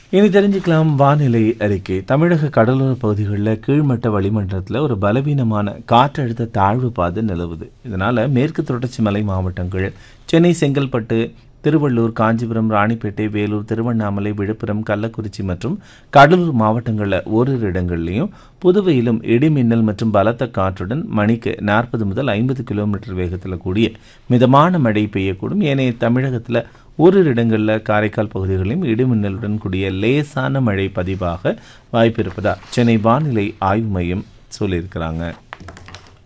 இனி தெரிஞ்சுக்கலாம் வானிலை அறிக்கை தமிழக கடலோர பகுதிகளில் கீழ்மட்ட வளிமண்டலத்தில் ஒரு பலவீனமான காற்றழுத்த தாழ்வு பாதை நிலவுது இதனால மேற்கு தொடர்ச்சி மலை மாவட்டங்கள் சென்னை செங்கல்பட்டு திருவள்ளூர் காஞ்சிபுரம் ராணிப்பேட்டை வேலூர் திருவண்ணாமலை விழுப்புரம் கள்ளக்குறிச்சி மற்றும் கடலூர் மாவட்டங்களில் ஓரிரு இடங்கள்லையும் புதுவையிலும் இடிமின்னல் மற்றும் பலத்த காற்றுடன் மணிக்கு நாற்பது முதல் ஐம்பது கிலோமீட்டர் வேகத்தில் கூடிய மிதமான மழை பெய்யக்கூடும் ஏனைய தமிழகத்தில் ஓரிரு இடங்களில் காரைக்கால் பகுதிகளிலும் இடிமின்னலுடன் கூடிய லேசான மழை பதிவாக வாய்ப்பு இருப்பதா சென்னை வானிலை ஆய்வு மையம் சொல்லியிருக்கிறாங்க